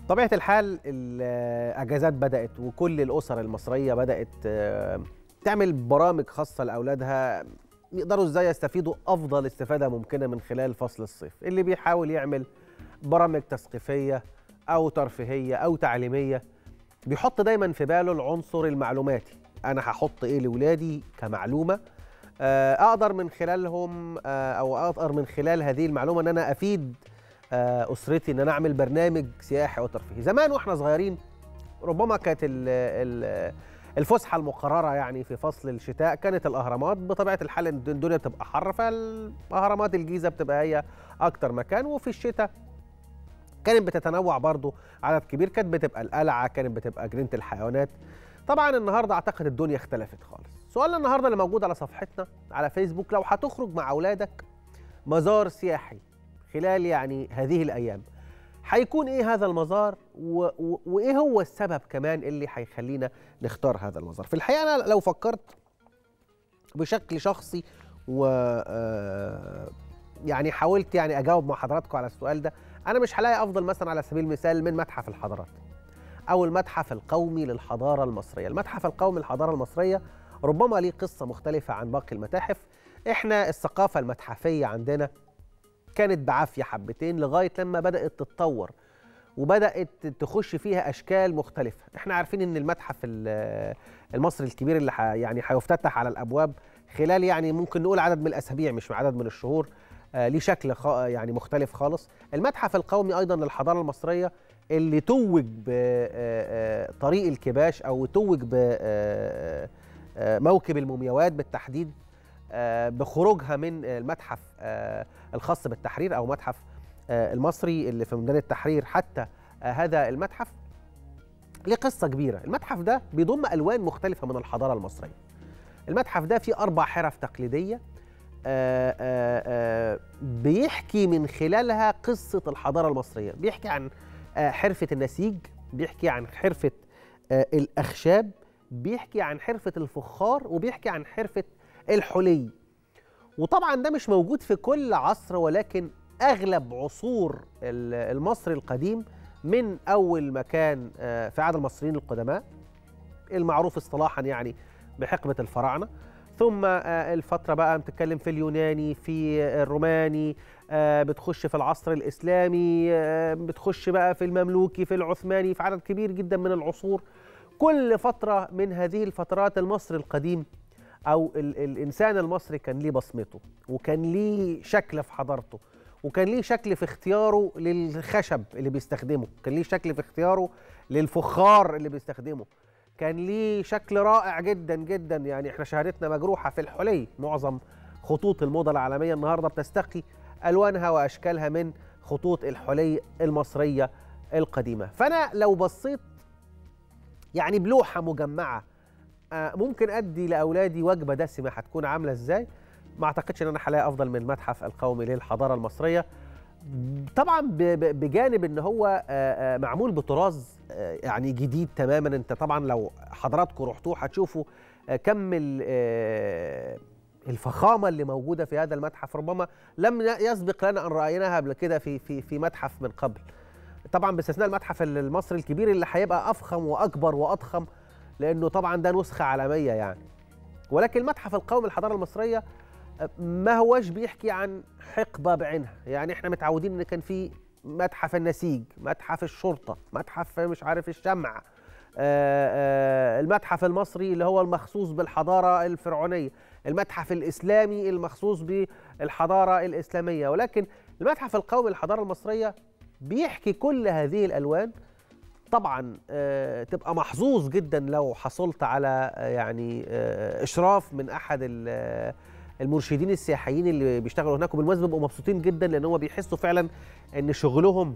طبيعه الحال الاجازات بدات وكل الاسر المصريه بدات آه، تعمل برامج خاصه لاولادها يقدروا ازاي يستفيدوا افضل استفاده ممكنه من خلال فصل الصيف اللي بيحاول يعمل برامج تثقيفيه او ترفيهيه او تعليميه بيحط دايما في باله العنصر المعلوماتي انا هحط ايه لاولادي كمعلومه آه، اقدر من خلالهم آه، او اقدر من خلال هذه المعلومه ان انا افيد آه، اسرتي ان انا اعمل برنامج سياحي او ترفيهي زمان واحنا صغيرين ربما كانت ال- ال- الفسحه المقرره يعني في فصل الشتاء كانت الاهرامات بطبيعه الحال إن الدنيا بتبقى حر فالاهرامات الجيزه بتبقى هي اكتر مكان وفي الشتاء كانت بتتنوع برضو عدد كبير كانت بتبقى القلعه كانت بتبقى جنينه الحيوانات طبعا النهارده اعتقد الدنيا اختلفت خالص سؤالنا النهارده اللي موجود على صفحتنا على فيسبوك لو هتخرج مع اولادك مزار سياحي خلال يعني هذه الايام هيكون ايه هذا المزار و... و... وايه هو السبب كمان اللي هيخلينا نختار هذا المزار في الحقيقه انا لو فكرت بشكل شخصي و آه، يعني حاولت يعني اجاوب مع حضراتكم على السؤال ده انا مش هلاقي افضل مثلا على سبيل المثال من متحف الحضارات او المتحف القومي للحضاره المصريه المتحف القومي للحضاره المصريه ربما ليه قصه مختلفه عن باقي المتاحف احنا الثقافه المتحفيه عندنا كانت بعافيه حبتين لغايه لما بدات تتطور وبدات تخش فيها اشكال مختلفه احنا عارفين ان المتحف ال- المصري الكبير اللي ح- يعني هيفتتح على الابواب خلال يعني ممكن نقول عدد من الاسابيع مش عدد من الشهور آه، ليه شكل خ... يعني مختلف خالص المتحف القومي ايضا للحضاره المصريه اللي توج بطريق الكباش او توج بموكب المومياوات بالتحديد آه، بخروجها من المتحف آه، الخاص بالتحرير او متحف آه، المصري اللي في ميدان التحرير حتى آه، هذا المتحف ليه قصه كبيره المتحف ده بيضم الوان مختلفه من الحضاره المصريه المتحف ده فيه اربع حرف تقليديه آه، آه، آه، بيحكي من خلالها قصه الحضاره المصريه بيحكي عن آه، حرفه النسيج بيحكي عن حرفه آه، الاخشاب بيحكي عن حرفه الفخار وبيحكي عن حرفه الحلي وطبعا ده مش موجود في كل عصر ولكن اغلب عصور ال- المصري القديم من اول مكان آه، في عهد المصريين القدماء المعروف اصطلاحا يعني بحقبه الفراعنه ثم آه، الفتره بقى بتتكلم في اليوناني في الروماني آه، بتخش في العصر الاسلامي آه، بتخش بقى في المملوكي في العثماني في عدد كبير جدا من العصور كل فتره من هذه الفترات المصري القديم او ال الانسان المصري كان ليه بصمته وكان ليه شكل في حضارته وكان ليه شكل في اختياره للخشب اللي بيستخدمه كان ليه شكل في اختياره للفخار اللي بيستخدمه كان ليه شكل رائع جدا جدا يعني احنا شهادتنا مجروحه في الحلي معظم خطوط الموضه العالميه النهارده بتستقي الوانها واشكالها من خطوط الحلي المصريه القديمه فانا لو بصيت يعني بلوحه مجمعه آه، ممكن ادي لاولادي وجبه دسمه هتكون عامله ازاي ما اعتقدش ان انا هلاقي افضل من المتحف القومي للحضاره المصريه طبعا ب- ب- بجانب ان هو آه، آه، معمول بطراز آه، يعني جديد تماما انت طبعا لو حضراتكم رحتوه هتشوفوا آه، كم ال- آه، الفخامه اللي موجوده في هذا المتحف ربما لم يسبق لنا ان رايناها قبل كده في في في متحف من قبل طبعا باستثناء المتحف المصري الكبير اللي هيبقى افخم واكبر واضخم لانه طبعا ده نسخه عالميه يعني ولكن المتحف القومي للحضاره المصريه ما هوش بيحكي عن حقبه بعينها يعني احنا متعودين ان كان في متحف النسيج متحف الشرطه متحف مش عارف الشمع آه، آه، المتحف المصري اللي هو المخصوص بالحضاره الفرعونيه المتحف الاسلامي المخصوص بالحضاره الاسلاميه ولكن المتحف القومي للحضاره المصريه بيحكي كل هذه الالوان طبعا آه، تبقى محظوظ جدا لو حصلت على آه، يعني آه، اشراف من احد ال- آه، المرشدين السياحيين اللي بيشتغلوا هناك وبالمناسبه بيبقوا مبسوطين جدا لان هم بيحسوا فعلا ان شغلهم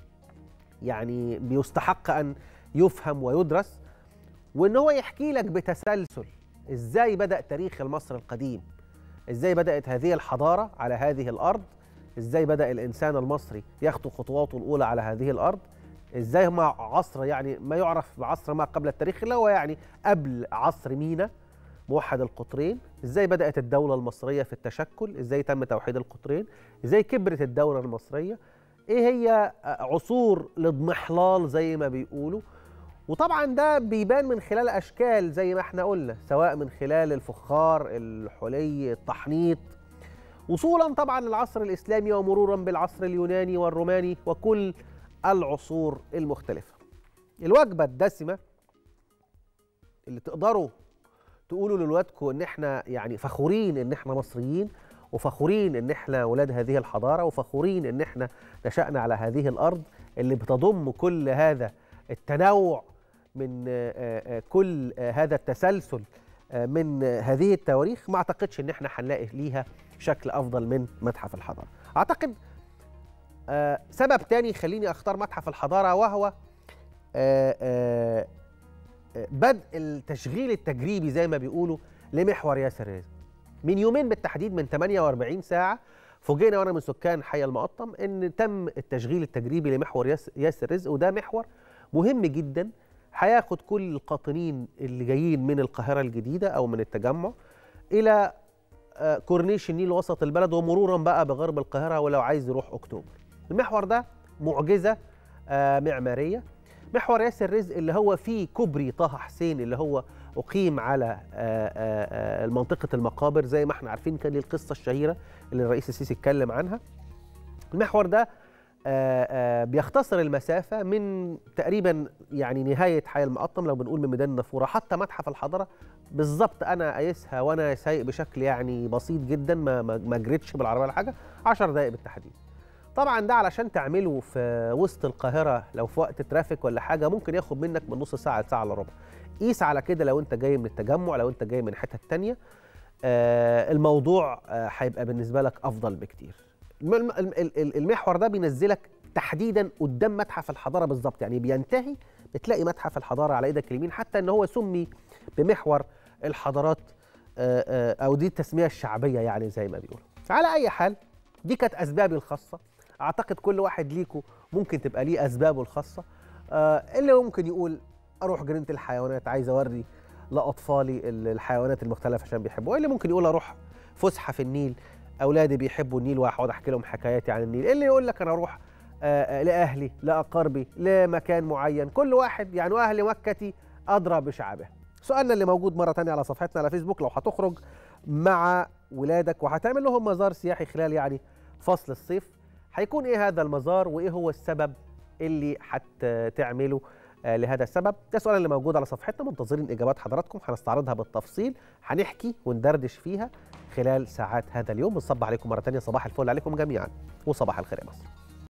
يعني بيستحق ان يفهم ويدرس وان هو يحكي لك بتسلسل ازاي بدا تاريخ المصري القديم ازاي بدات هذه الحضاره على هذه الارض ازاي بدا الانسان المصري يخطو خطواته الاولى على هذه الارض ازاي مع عصر يعني ما يعرف بعصر ما قبل التاريخ اللي هو يعني قبل عصر مينا موحد القطرين ازاي بدات الدوله المصريه في التشكل ازاي تم توحيد القطرين ازاي كبرت الدوله المصريه ايه هي عصور الاضمحلال زي ما بيقولوا وطبعا ده بيبان من خلال اشكال زي ما احنا قلنا سواء من خلال الفخار الحلي التحنيط وصولا طبعا للعصر الاسلامي ومرورا بالعصر اليوناني والروماني وكل العصور المختلفه الوجبه الدسمه اللي تقدروا تقولوا لولادكم ان احنا يعني فخورين ان احنا مصريين وفخورين ان احنا ولاد هذه الحضاره وفخورين ان احنا نشأنا على هذه الارض اللي بتضم كل هذا التنوع من كل هذا التسلسل من هذه التواريخ ما اعتقدش ان احنا هنلاقي ليها شكل افضل من متحف الحضاره اعتقد سبب تاني يخليني اختار متحف الحضاره وهو بدء التشغيل التجريبي زي ما بيقولوا لمحور ياسر رزق من يومين بالتحديد من 48 ساعه فوجئنا وانا من سكان حي المقطم ان تم التشغيل التجريبي لمحور ياسر رزق وده محور مهم جدا هياخد كل القاطنين اللي جايين من القاهره الجديده او من التجمع الى كورنيش النيل وسط البلد ومرورا بقى بغرب القاهره ولو عايز يروح اكتوبر المحور ده معجزه معماريه محور ياسر رزق اللي هو فيه كوبري طه حسين اللي هو اقيم على منطقه المقابر زي ما احنا عارفين كان القصه الشهيره اللي الرئيس السيسي اتكلم عنها المحور ده بيختصر المسافه من تقريبا يعني نهايه حي المقطم لو بنقول من ميدان النافوره حتى متحف الحضاره بالظبط انا قايسها وانا سايق بشكل يعني بسيط جدا ما ما جريتش بالعربيه ولا حاجه 10 دقائق بالتحديد طبعا ده علشان تعمله في وسط القاهره لو في وقت ترافيك ولا حاجه ممكن ياخد منك من نص ساعه لساعه الا ربع قيس على كده لو انت جاي من التجمع لو انت جاي من حتت تانية آه الموضوع هيبقى آه بالنسبه لك افضل بكتير المحور ده بينزلك تحديدا قدام متحف الحضاره بالظبط يعني بينتهي بتلاقي متحف الحضاره على ايدك اليمين حتى ان هو سمي بمحور الحضارات آه او دي التسميه الشعبيه يعني زي ما بيقولوا على اي حال دي كانت اسبابي الخاصه اعتقد كل واحد ليكم ممكن تبقى ليه اسبابه الخاصه آه اللي ممكن يقول اروح جنينه الحيوانات عايز اوري لاطفالي الحيوانات المختلفه عشان بيحبوا اللي ممكن يقول اروح فسحه في النيل اولادي بيحبوا النيل وهقعد احكي لهم حكاياتي عن النيل اللي يقول لك انا اروح آه لاهلي لاقاربي لمكان معين كل واحد يعني واهل مكتي ادرى بشعبه سؤالنا اللي موجود مره تانية على صفحتنا على فيسبوك لو هتخرج مع ولادك وهتعمل لهم مزار سياحي خلال يعني فصل الصيف هيكون ايه هذا المزار وايه هو السبب اللي هتعمله آه لهذا السبب ده السؤال اللي موجود على صفحتنا منتظرين اجابات حضراتكم هنستعرضها بالتفصيل هنحكي وندردش فيها خلال ساعات هذا اليوم بنصب عليكم مره ثانيه صباح الفل عليكم جميعا وصباح الخير يا مصر